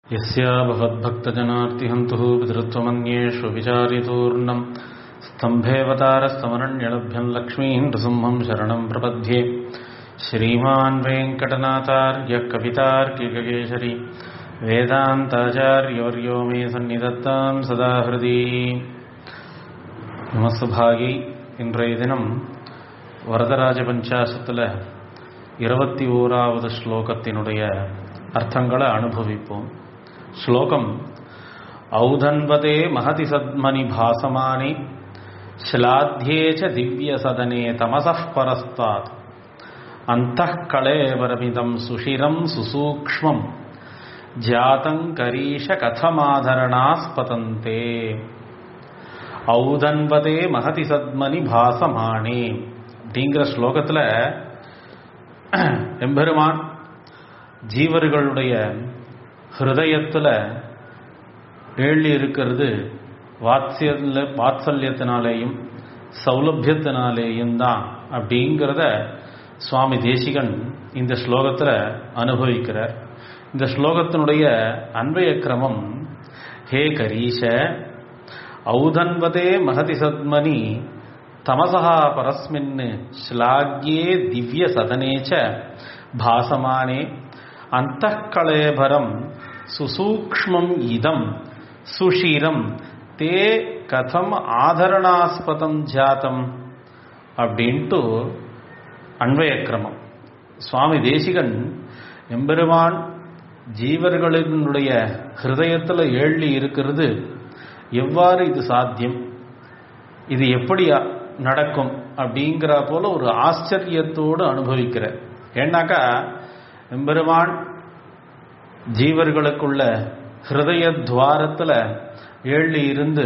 यस्या भवद्भक्तजनार्तिहन्तुः पितृत्वमन्येषु विचारितूर्णम् स्तम्भेऽवतारस्तमनन्यलभ्यम् लक्ष्मीम् नृसिंहम् शरणम् प्रपद्ये श्रीमान् वेङ्कटनाथार्यः कवितार्किककेशरी वेदान्ताचार्यवर्यो मे सन्निधत्ताम् सदा हृदि நமசுபாகி இன்றைய தினம் வரதராஜ பஞ்சாசத்தில் இருபத்தி ஓராவது ஸ்லோகத்தினுடைய அர்த்தங்களை அனுபவிப்போம் ஸ்லோகம் ஔதன்வதே மகதி சத்மனி பாசமானி ஸ்லாத்தியே ச திவ்ய சதனே தமசः பரஸ்தாத் அந்தः கலேவரமிதம் சுஷிரம் சுசூக்ஷ்மம் ஜாதங்கரீஷ கதமாதரணாஸ்பதந்தே ஔதன்வதே மகதி சத்மனி பாசமானே அப்படிங்கிற ஸ்லோகத்தில் எம்பெருமான் ஜீவர்களுடைய ஹிருதயத்தில் எழுதி இருக்கிறது வாத்சல்ய வாத்சல்யத்தினாலேயும் சௌலபியத்தினாலேயும் தான் அப்படிங்கிறத சுவாமி தேசிகன் இந்த ஸ்லோகத்தில் அனுபவிக்கிறார் இந்த ஸ்லோகத்தினுடைய அன்வய கிரமம் ஹே கரீஷ ஔதன்வதே மகதி சத்மனி தமசா பரஸ்மின் ஸ்லாக்யே திவ்ய சதனே ச பாசமானே அந்தக்கலேபரம் சுசூக்ஷ்மம் இதம் சுஷீரம் தே கதம் ஆதரணாஸ்பதம் ஜாத்தம் அப்படின்ட்டு அன்வயக்கிரமம் சுவாமி தேசிகன் எம்பெருமான் ஜீவர்களினுடைய ஹிருதயத்தில் ஏழி இருக்கிறது எவ்வாறு இது சாத்தியம் இது எப்படி நடக்கும் அப்படிங்கிற போல ஒரு ஆச்சரியத்தோடு அனுபவிக்கிற ஏன்னாக்கா எம்பெருமான் ஜீவர்களுக்குள்ள ஹிருதய துவாரத்தில் ஏழி இருந்து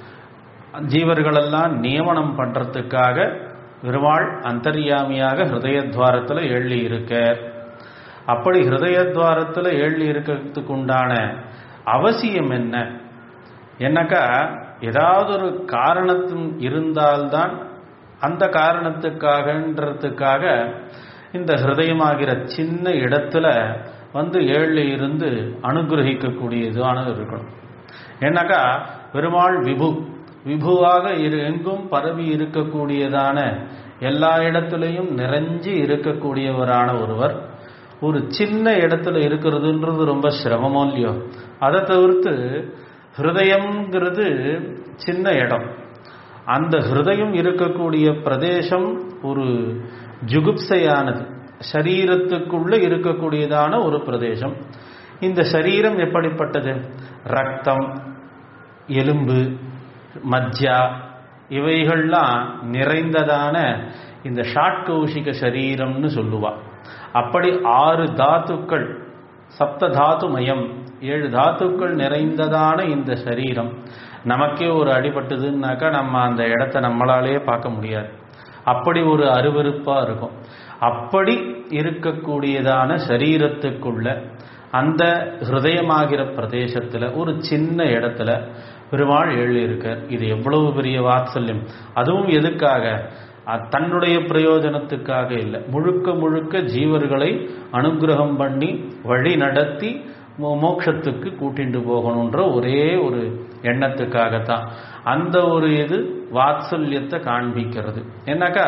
ஜீவர்களெல்லாம் நியமனம் பண்றதுக்காக பெருமாள் அந்தர்யாமியாக ஹிருதய துவாரத்தில் ஏழி இருக்க அப்படி ஹிருதய துவாரத்தில் ஏழி இருக்கிறதுக்கு உண்டான அவசியம் என்ன என்னக்கா ஏதாவது ஒரு காரணத்தும் இருந்தால்தான் அந்த காரணத்துக்காகன்றதுக்காக இந்த ஹிருதயமாகிற சின்ன இடத்துல வந்து ஏழு இருந்து அனுகிரகிக்கக்கூடியதான இருக்கணும் ஏன்னாக்கா பெருமாள் விபு விபுவாக இரு எங்கும் பரவி இருக்கக்கூடியதான எல்லா இடத்துலையும் நிறைஞ்சு இருக்கக்கூடியவரான ஒருவர் ஒரு சின்ன இடத்துல இருக்கிறதுன்றது ரொம்ப சிரமமோ இல்லையோ அதை தவிர்த்து ஹிருதயம்ங்கிறது சின்ன இடம் அந்த ஹிருதயம் இருக்கக்கூடிய பிரதேசம் ஒரு ஜுகுப்சையானது சரீரத்துக்குள்ள இருக்கக்கூடியதான ஒரு பிரதேசம் இந்த சரீரம் எப்படிப்பட்டது ரத்தம் எலும்பு மஜ்ஜா இவைகள்லாம் நிறைந்ததான இந்த ஷாட்கௌஷிக சரீரம்னு சொல்லுவா அப்படி ஆறு தாத்துக்கள் சப்த தாத்து மயம் ஏழு தாத்துக்கள் நிறைந்ததான இந்த சரீரம் நமக்கே ஒரு அடிபட்டதுன்னாக்கா நம்ம அந்த இடத்த நம்மளாலே பார்க்க முடியாது அப்படி ஒரு அருவருப்பா இருக்கும் அப்படி இருக்கக்கூடியதான சரீரத்துக்குள்ள அந்த ஹிருதயமாகிற பிரதேசத்துல ஒரு சின்ன இடத்துல பெருமாள் எழுதி இருக்கார் இது எவ்வளவு பெரிய வாத்சல்யம் அதுவும் எதுக்காக தன்னுடைய பிரயோஜனத்துக்காக இல்லை முழுக்க முழுக்க ஜீவர்களை அனுகிரகம் பண்ணி வழி நடத்தி மோட்சத்துக்கு கூட்டிட்டு போகணுன்ற ஒரே ஒரு எண்ணத்துக்காகத்தான் அந்த ஒரு இது வாத்சல்யத்தை காண்பிக்கிறது என்னக்கா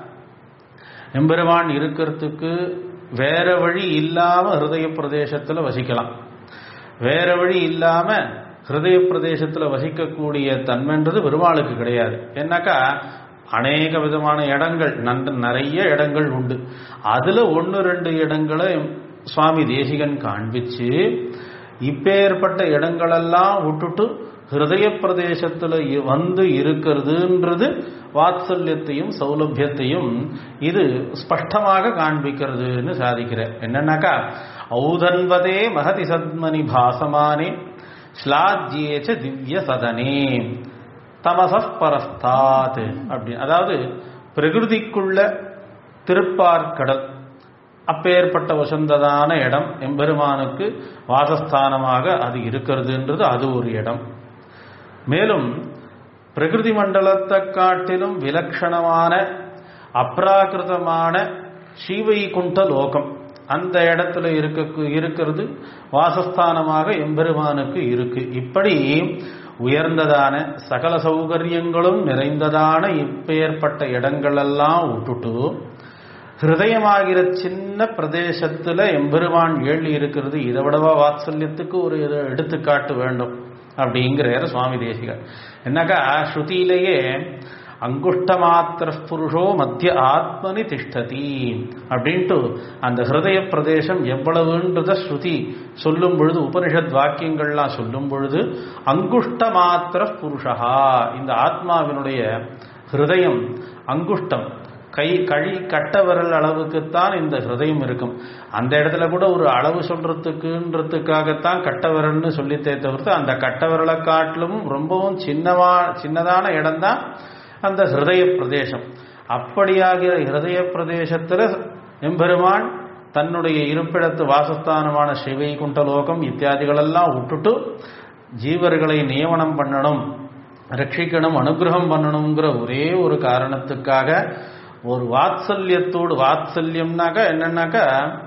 எம்பெருமான் இருக்கிறதுக்கு வேற வழி இல்லாம ஹிருதய பிரதேசத்துல வசிக்கலாம் வேற வழி இல்லாம ஹிருதய பிரதேசத்துல வசிக்கக்கூடிய தன்மைன்றது பெருமாளுக்கு கிடையாது என்னக்கா அநேக விதமான இடங்கள் நன்ற நிறைய இடங்கள் உண்டு அதுல ஒன்று ரெண்டு இடங்களை சுவாமி தேசிகன் காண்பிச்சு இப்பேற்பட்ட இடங்களெல்லாம் விட்டுட்டு ஹிருதய பிரதேசத்துல வந்து இருக்கிறதுன்றது வாத்சல்யத்தையும் சௌலபியத்தையும் இது ஸ்பஷ்டமாக காண்பிக்கிறதுன்னு சாதிக்கிற என்னன்னாக்கா ஔதன்வதே மகதி சத்மனி பாசமானே ஸ்லாத்யேச்ச திவ்ய சதனே தமச பரஸ்தாத் அப்படி அதாவது பிரகிருதிக்குள்ள திருப்பார்கடல் அப்பேற்பட்ட வசந்ததான இடம் எம்பெருமானுக்கு வாசஸ்தானமாக அது இருக்கிறதுன்றது அது ஒரு இடம் மேலும் பிரகிருதி மண்டலத்தை காட்டிலும் விலட்சணமான அப்ராகிருதமான ஸ்ரீவைகுண்ட லோகம் அந்த இடத்துல இருக்க இருக்கிறது வாசஸ்தானமாக எம்பெருமானுக்கு இருக்கு இப்படி உயர்ந்ததான சகல சௌகரியங்களும் நிறைந்ததான இப்பேற்பட்ட இடங்களெல்லாம் விட்டுட்டு ஹிருதயமாகிற சின்ன பிரதேசத்துல எம்பெருமான் ஏழி இருக்கிறது இதை விடவா வாத்சல்யத்துக்கு ஒரு எடுத்துக்காட்டு வேண்டும் அப்படிங்கிறார் சுவாமி தேசிகர் என்னக்கா ஸ்ருதியிலேயே அங்குஷ்ட மாத்திர புருஷோ மத்திய ஆத்மனி திஷ்டதி அப்படின்ட்டு அந்த ஹிருதய பிரதேசம் எவ்வளவுன்றத ஸ்ருதி சொல்லும் பொழுது உபனிஷத் வாக்கியங்கள்லாம் சொல்லும் பொழுது அங்குஷ்ட மாத்திர புருஷா இந்த ஆத்மாவினுடைய ஹிருதயம் அங்குஷ்டம் கை கழி கட்ட விரல் அளவுக்குத்தான் இந்த ஹிருதயம் இருக்கும் அந்த இடத்துல கூட ஒரு அளவு சொல்றதுக்குன்றதுக்காகத்தான் கட்ட விரல்னு சொல்லித்தே தவிர்த்து அந்த கட்ட விரலை காட்டிலும் ரொம்பவும் சின்னவா சின்னதான இடம்தான் அந்த ஹிருதய பிரதேசம் அப்படியாகிற ஹிருதய பிரதேசத்துல எம்பெருமான் தன்னுடைய இருப்பிடத்து வாசஸ்தானமான சிவை குண்டலோகம் இத்தியாதிகளெல்லாம் விட்டுட்டு ஜீவர்களை நியமனம் பண்ணணும் ரட்சிக்கணும் அனுகிரகம் பண்ணணுங்கிற ஒரே ஒரு காரணத்துக்காக ஒரு வாத்சல்யத்தோடு வாத்சல்யம்னாக்கா என்னன்னாக்கா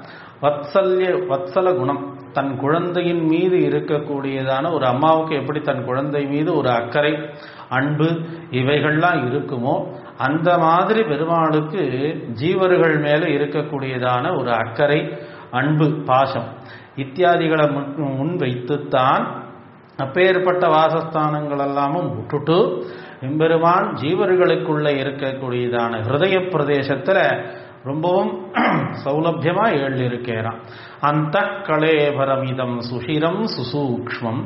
வத்சல்ய வத்சல குணம் தன் குழந்தையின் மீது இருக்கக்கூடியதான ஒரு அம்மாவுக்கு எப்படி தன் குழந்தை மீது ஒரு அக்கறை அன்பு இவைகள்லாம் இருக்குமோ அந்த மாதிரி பெருமாளுக்கு ஜீவர்கள் மேல இருக்கக்கூடியதான ஒரு அக்கறை அன்பு பாசம் இத்தியாதிகளை முன் வைத்துத்தான் அப்பேற்பட்ட வாசஸ்தானங்கள் எல்லாமும் விட்டுட்டு எம்பெருமான் ஜீவர்களுக்குள்ள இருக்கக்கூடியதான ஹிருதய பிரதேசத்துல ரொம்பவும் சௌலபியமா எழுதியிருக்கிறான் அந்த கலேபரமிதம் சுஷிரம் சுசூக்ஷ்மம்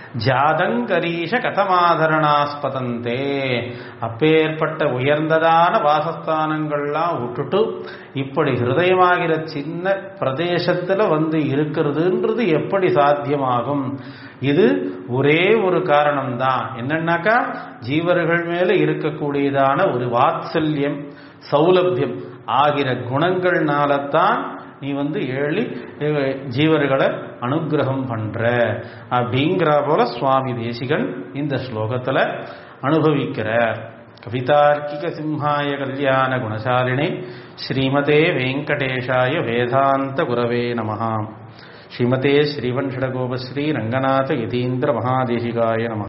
ஜாதங்கரீஷ கதமாதரணாஸ்பதந்தே அப்பேற்பட்ட உயர்ந்ததான வாசஸ்தானங்கள்லாம் விட்டுட்டு இப்படி ஹிருதயமாகிற சின்ன பிரதேசத்துல வந்து இருக்கிறதுன்றது எப்படி சாத்தியமாகும் இது ஒரே ஒரு காரணம்தான் என்னன்னாக்கா ஜீவர்கள் மேல இருக்கக்கூடியதான ஒரு வாத்சல்யம் சௌலபியம் ஆகிற குணங்கள்னாலத்தான் நீ வந்து ஏழி ஜீவர்களை அனுகிரகம் பண்ற அப்படிங்கிற போல சுவாமி தேசிகன் இந்த ஸ்லோகத்துல அனுபவிக்கிறார் கவிதார்க்கிக சிம்ஹாய கல்யாண குணசாலினே ஸ்ரீமதே வெங்கடேஷாய வேதாந்த குரவே நமஹா ஸ்ரீமதே ஸ்ரீவன்ஷடகோபஸ்ரீ ரங்கநாத யதீந்திர மகாதேசிகாய நம